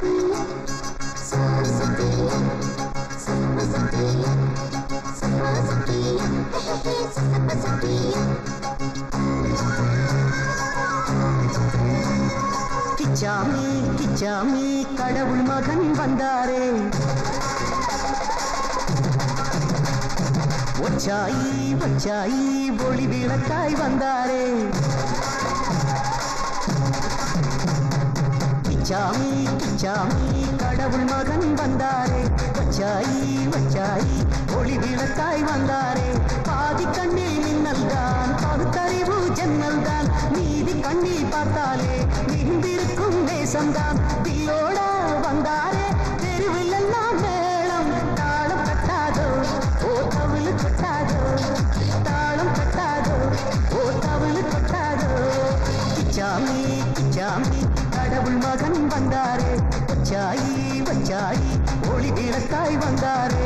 கிச்சாமி கிச்சாமி கடவுள் மகன் வந்தாரே ஒச்சாயி ஒச்சாயி ஒளி விளக்காய் வந்தாரே கிச்சாமி கிச்சாமி கடவுள் மகன் வந்தாரே வச்சாயி வச்சாயி ஒளி விளக்காய் வந்தாரே பாதி கண்ணில் மின்னல் தான் பகுத்தறிவு ஜன்னல் தான் நீதி கண்ணில் பார்த்தாலே நின்றிருக்கும் நேசம்தான் பில்லோட வந்தாரே தெருவில் எல்லாம் மேளம் தாளம் கட்டாதோ ஓ தவிழு கட்டாதோ தாளம் கட்டாதோ ஓ தவிழு கட்டாதோ கிச்சாமி கிச்சாமி கடவுள் மகன் வந்தாரே வச்சாயி வச்சாயி ஒளி விளக்காய் வந்தாரே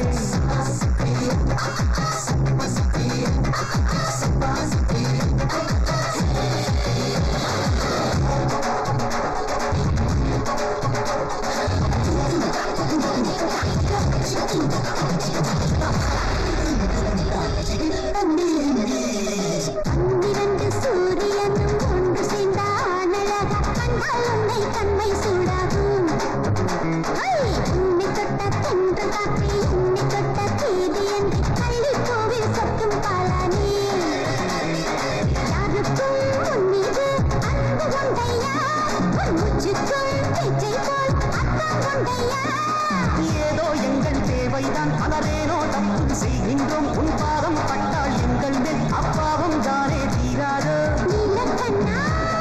பன்னிரண்டு சூரியனும் ஒன்று சேர்ந்தான் அழகா கண்டால் உன்னை கண்மை சூடாகும் ஐ! உன்னை தொட்ட தென்று காற்று என்னை தொட்ட தீதி என்று பள்ளி கோவில் சொட்டும் பாலானே யாருக்கும் உன் மீது அன்பு கொண்டையா உன் மூச்சுக்குள் பேச்சை போல் அர்த்தம் கொண்டையா ஏதோ எங்கள் தேவைதான் பலரேனோ தப்பு செய்கின்றோம் உன் பாதம் பட்டால் எங்கள் மேல் அப்பாவும் தானே தீராதோ நீலக்கண்ணா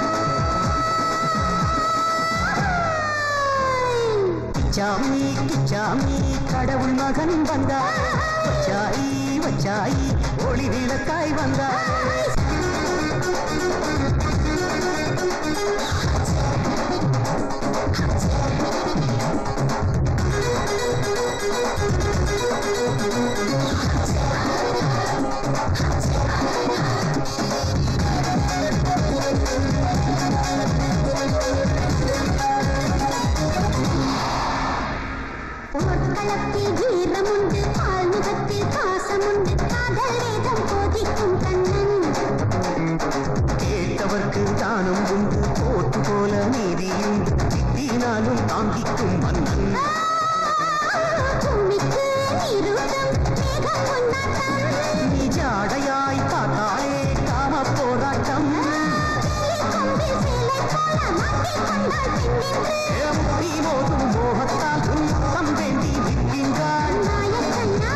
கிச்சாமி கிச்சாமி கடவுள் மகன் வந்தார் வச்சாயி வச்சாயி ஒளி விளக்காய் வந்தார் போர்க்களத்தில் வீரமுண்டு பால்முகத்தில் பாசமுண்டு காதல் வேதம் போதிக்கும் கண்ணன் கேட்டவர்க்கு தானும் உண்டு போட்டு போல நீதியும் திட்டினாலும் தாங்கிக்கும் மன்னன் பூமிக்கு நீரூட்டம் மேகம் முன்னாட்டம் நிஜாடையாய் பார்த்தாலே காம போராட்டம் வேலை கொம்பில் சேலை போல மாட்டிக் கொண்டாள் பெண்ணென்று முட்டி மோதும் மோகத்தால் உன் முத்தம் வேண்டி நிற்கின்றாள் நாயக்கண்ணா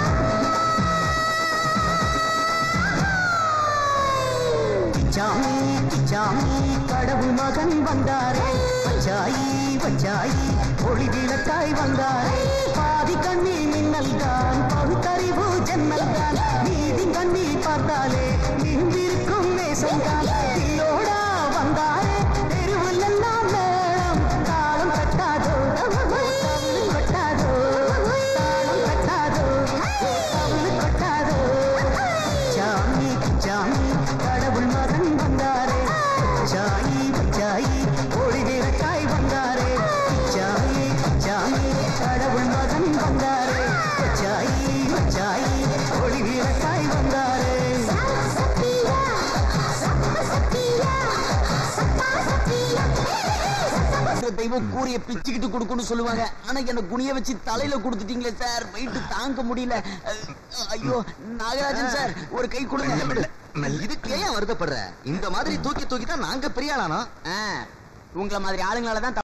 கிச்சாமி கிச்சாமி கடவுள் மகன் வந்தாரே வச்சாயி வச்சாயி ஒளி விளக்காய் வந்தாரே பாதி கண்ணில் மின்னல் தான் பகுத்தறிவு ஜன்னல் தான் நீதி கண்ணில் பார்த்தாலே நின்றிருக்கும் நேசம்தான் இல்லோடா வந்தாரே தெருவில் எல்லாம் மேளம் தாளம் கட்டாதோ தவிழு கட்டாதோ தாளம் கட்டாதோ தவிழு கட்டாதோ சாமி சாமி கடவுள் மகன் வந்தாரே சாயி சாயி ஒளி விளக்காய் வந்தாரே சாயி சாமி கடவுள் மகன் வந்தாரே சாயி சாயி ஒளி விளக்காய் வந்தாரே சத்தியா சத்த சத்தியா சத்தா சத்தியா இந்த தெய்வம் கூறிய பிச்சுக்கிட்டு கொடுக்கணும்னு சொல்லுவாங்க ஆனா என்ன குனிய வச்சு தலையில கொடுத்துட்டீங்களே சார் வெயிட் தாங்க முடியல அஹ், ஐயோ நாகராஜன் சார் ஒரு கை கொடுங்க இதுக்கு ஏன் வருத்தப்படுற இந்த மாதிரி தூக்கி தூக்கி தான் நாங்க பெரிய ஆளானோம் ஆ, உங்களை மாதிரி ஆளுங்களால தான்